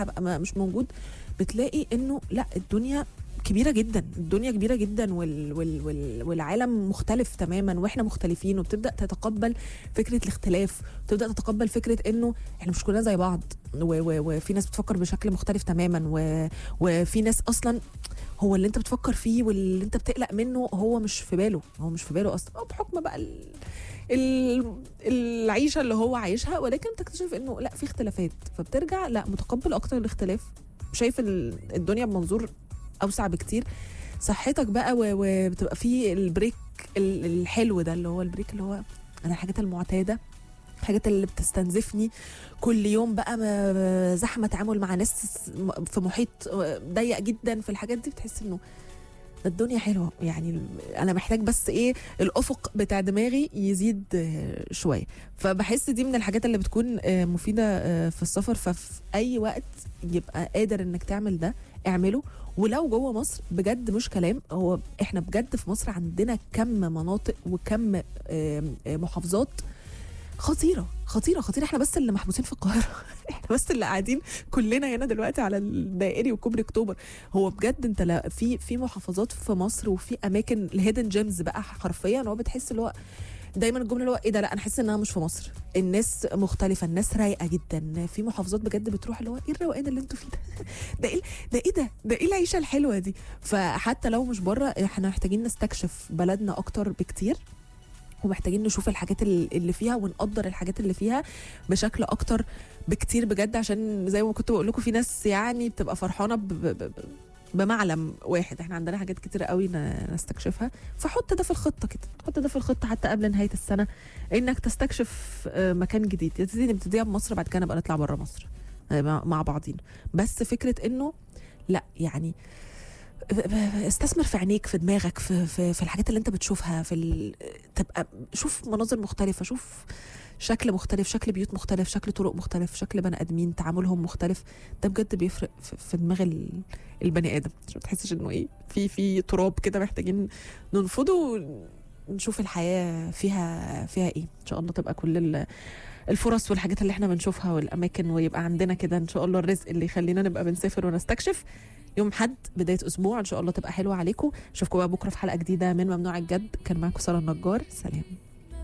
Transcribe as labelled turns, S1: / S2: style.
S1: هبقى ما- مش موجود بتلاقي انه لا الدنيا كبيرة جدا الدنيا كبيرة جدا وال وال وال والعالم مختلف تماما واحنا مختلفين وبتبدأ تتقبل فكرة الاختلاف وتبدأ تتقبل فكرة انه احنا مش كلنا زي بعض و و وفي ناس بتفكر بشكل مختلف تماما و وفي ناس اصلا هو اللي انت بتفكر فيه واللي انت بتقلق منه هو مش في باله هو مش في باله اصلا هو بحكم بقى ال... ال... العيشه اللي هو عايشها ولكن تكتشف انه لا في اختلافات فبترجع لا متقبل اكتر الاختلاف شايف ال- الدنيا بمنظور اوسع بكتير صحتك بقى و- وبتبقى في البريك ال- الحلو ده اللي هو البريك اللي هو انا الحاجات المعتاده الحاجات اللي بتستنزفني كل يوم بقى م- زحمه تعامل مع ناس في محيط ضيق جدا في الحاجات دي بتحس انه ده الدنيا حلوه يعني انا محتاج بس ايه الافق بتاع دماغي يزيد آه، شويه فبحس دي من الحاجات اللي بتكون آه، مفيده آه، في السفر ففي اي وقت يبقى قادر انك تعمل ده اعمله ولو جوه مصر بجد مش كلام هو احنا بجد في مصر عندنا كم مناطق وكم آم، آه، محافظات خطيره خطيره خطيره احنا بس اللي محبوسين في القاهره احنا بس اللي قاعدين كلنا هنا دلوقتي على الدائري وكوبري اكتوبر هو بجد انت لا في في محافظات في مصر وفي اماكن الهيدن جيمز بقى حرفيا هو بتحس اللي هو دايما الجمله اللي هو ايه ده لا انا حاسس انها مش في مصر الناس مختلفه الناس رايقه جدا في محافظات بجد بتروح اللي هو ايه الروقان اللي انتوا فيه ده ده ايه ده ايه ده ده ايه العيشه الحلوه دي فحتى لو مش بره احنا محتاجين نستكشف بلدنا اكتر بكتير ومحتاجين نشوف الحاجات ال- اللي فيها ونقدر الحاجات اللي فيها بشكل اكتر بكتير بجد عشان زي ما كنت بقول لكم في ناس يعني بتبقى فرحانه ب- ب- ب- بمعلم واحد احنا عندنا حاجات كتير قوي ن- نستكشفها فحط ده في الخطه كده حط ده في الخطه حتى قبل نهايه السنه انك تستكشف آه، مكان جديد يا سيدي نبتديها بمصر بعد كده نبقى نطلع بره مصر آه، مع مع بعضين بس فكره انه لا يعني استثمر في عينيك في دماغك في, في, في الحاجات اللي انت بتشوفها في ال... تبقى شوف مناظر مختلفه شوف شكل مختلف شكل بيوت مختلف شكل طرق مختلف شكل بني ادمين تعاملهم مختلف ده بجد بيفرق في, في دماغ ال- البني ادم عشان ما تحسش انه ايه في في تراب كده محتاجين ننفضه ونشوف الحياه فيها فيها ايه ان شاء الله تبقى كل ال- الفرص والحاجات اللي احنا بنشوفها والاماكن ويبقى عندنا كده ان شاء الله الرزق اللي يخلينا نبقى بنسافر ونستكشف يوم حد بدايه اسبوع ان شاء الله تبقى حلوه عليكم اشوفكم بقى بكره في حلقه جديده من ممنوع الجد كان معاكم ساره النجار سلام